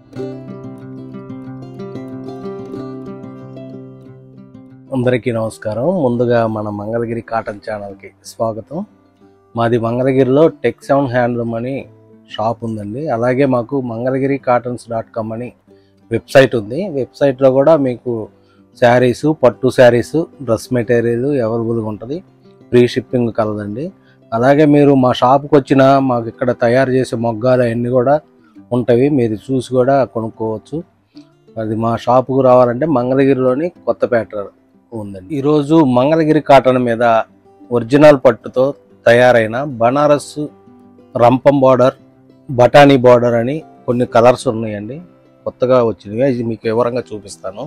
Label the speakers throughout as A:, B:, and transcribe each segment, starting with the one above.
A: అందరికీ నమస్కారం ముందుగా మన మంగళగిరి కాటన్ ఛానల్కి స్వాగతం మాది మంగళగిరిలో టెక్ సెవెన్ హ్యాండ్లూమ్ అని షాప్ ఉందండి అలాగే మాకు మంగళగిరి కాటన్స్ డాట్ కామ్ అని వెబ్సైట్ ఉంది వెబ్సైట్లో కూడా మీకు శారీస్ పట్టు శారీస్ డ్రెస్ మెటీరియల్ అవైలబుల్గా ఉంటుంది ఫ్రీ షిప్పింగ్ కలదండి అలాగే మీరు మా షాప్కి వచ్చిన మాకు ఇక్కడ తయారు చేసే మొగ్గాలు అవన్నీ కూడా ఉంటాయి మీరు చూసి కూడా కొనుక్కోవచ్చు అది మా షాపుకు రావాలంటే మంగళగిరిలోని కొత్తపేట ఉందండి ఈరోజు మంగళగిరి కాటన్ మీద ఒరిజినల్ పట్టుతో తయారైన బనారస్ రంపం బార్డర్ బఠానీ బార్డర్ అని కొన్ని కలర్స్ ఉన్నాయండి కొత్తగా వచ్చినవి ఇది మీకు వివరంగా చూపిస్తాను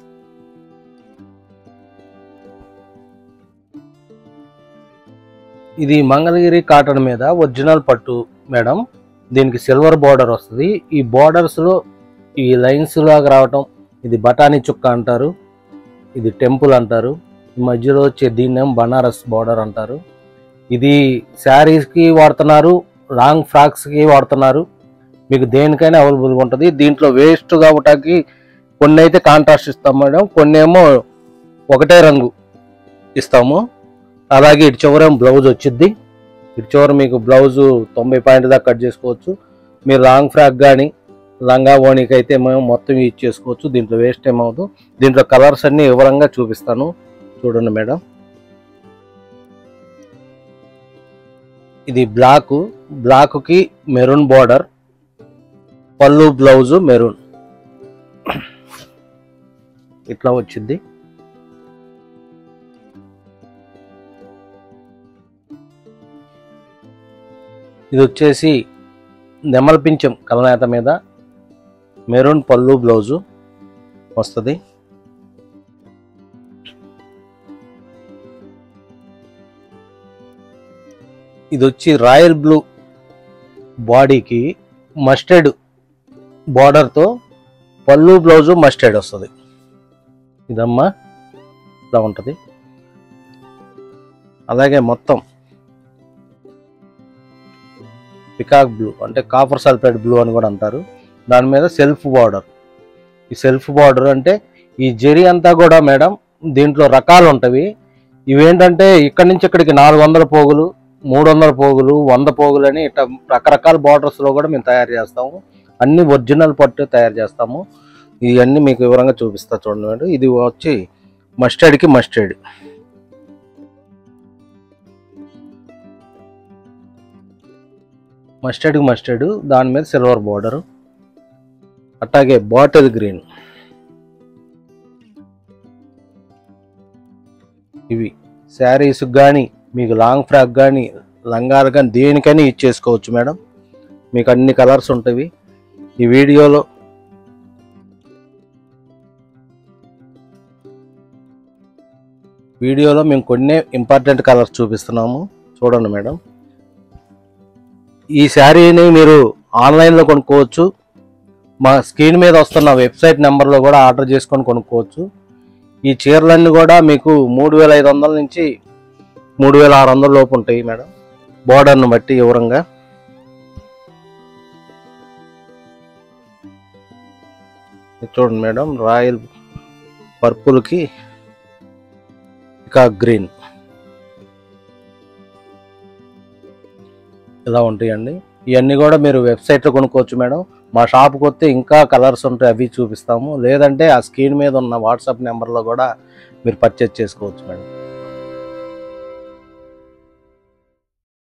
A: ఇది మంగళగిరి కాటన్ మీద ఒరిజినల్ పట్టు మేడం దీనికి సిల్వర్ బార్డర్ వస్తుంది ఈ borders లో ఈ లైన్స్ లాగా రావటం ఇది బఠానీ చుక్క అంటారు ఇది టెంపుల్ అంటారు ఈ మధ్యలో వచ్చే దీన్నేం బనారస్ బార్డర్ అంటారు ఇది శారీస్కి వాడుతున్నారు లాంగ్ ఫ్రాక్స్కి వాడుతున్నారు మీకు దేనికైనా అవైలబుల్గా ఉంటుంది దీంట్లో వేస్ట్ కాబట్టి కొన్ని అయితే కాంట్రాస్ట్ ఇస్తాం మేడం కొన్ని ఏమో ఒకటే రంగు ఇస్తాము అలాగే ఇటు చివరేమో బ్లౌజ్ వచ్చింది ఇటు చివర మీకు బ్లౌజ్ తొంభై పాయింట్ దాకా కట్ చేసుకోవచ్చు మీరు లాంగ్ ఫ్రాక్ కానీ లంగా ఓణికి అయితే మేము మొత్తం యూజ్ చేసుకోవచ్చు దీంట్లో వేస్ట్ ఏమవుదు దీంట్లో కలర్స్ అన్ని వివరంగా చూపిస్తాను చూడండి మేడం ఇది బ్లాక్ బ్లాక్కి మెరూన్ బార్డర్ పళ్ళు బ్లౌజు మెరూన్ ఇట్లా వచ్చింది ఇది వచ్చేసి నెమల పింఛం కలనేత మీద మెరూన్ పళ్ళు బ్లౌజు వస్తుంది ఇది వచ్చి రాయల్ బ్లూ బాడీకి మస్టర్డ్ బార్డర్తో పళ్ళు బ్లౌజు మస్టర్డ్ వస్తుంది ఇదమ్మా ఇలా ఉంటుంది అలాగే మొత్తం పికాక్ బ్లూ అంటే కాపర్ సల్ఫేట్ బ్లూ అని కూడా అంటారు దాని మీద సెల్ఫ్ బార్డర్ ఈ సెల్ఫ్ బార్డర్ అంటే ఈ జెరీ అంతా కూడా మేడం దీంట్లో రకాలు ఉంటవి ఇవేంటంటే ఇక్కడి నుంచి ఇక్కడికి నాలుగు వందల పోగులు మూడు వందల పోగులు వంద పోగులు అని ఇట్లా రకరకాల borders లో కూడా మేము తయారు చేస్తాము అన్ని ఒరిజినల్ పట్టు తయారు చేస్తాము ఇవన్నీ మీకు వివరంగా చూపిస్తా చూడండి మేడం ఇది వచ్చి మస్టర్డ్కి మస్టర్డ్ మస్టర్డ్ మస్టర్డ్ దాని మీద సిల్వర్ బార్డర్ అట్లాగే బాటిల్ గ్రీన్ ఇవి శారీస్ కానీ మీకు లాంగ్ ఫ్రాక్ కానీ లంగాలు కానీ దేనికైనా ఇచ్చేసుకోవచ్చు మేడం మీకు అన్ని కలర్స్ ఉంటాయి ఈ వీడియోలో వీడియోలో మేము కొన్ని ఇంపార్టెంట్ కలర్స్ చూపిస్తున్నాము చూడండి మేడం ఈ శారీని మీరు ఆన్లైన్లో కొనుక్కోవచ్చు మా స్క్రీన్ మీద వస్తున్న వెబ్సైట్ నెంబర్లో కూడా ఆర్డర్ చేసుకొని కొనుక్కోవచ్చు ఈ చీరలన్నీ కూడా మీకు మూడు వేల ఐదు వందల నుంచి మూడు వేల ఆరు వందల లోపు ఉంటాయి మేడం బోర్డర్ను బట్టి వివరంగా ఇది చూడండి మేడం రాయల్ పర్పుల్కి ఇంకా గ్రీన్ ఇలా ఉంటాయండి ఇవన్నీ కూడా మీరు వెబ్సైట్లో కొనుక్కోవచ్చు మేడం మా షాప్కి వస్తే ఇంకా కలర్స్ ఉంటాయి అవి చూపిస్తాము లేదంటే ఆ స్క్రీన్ మీద ఉన్న వాట్సాప్ నెంబర్లో కూడా మీరు పర్చేజ్ చేసుకోవచ్చు మేడం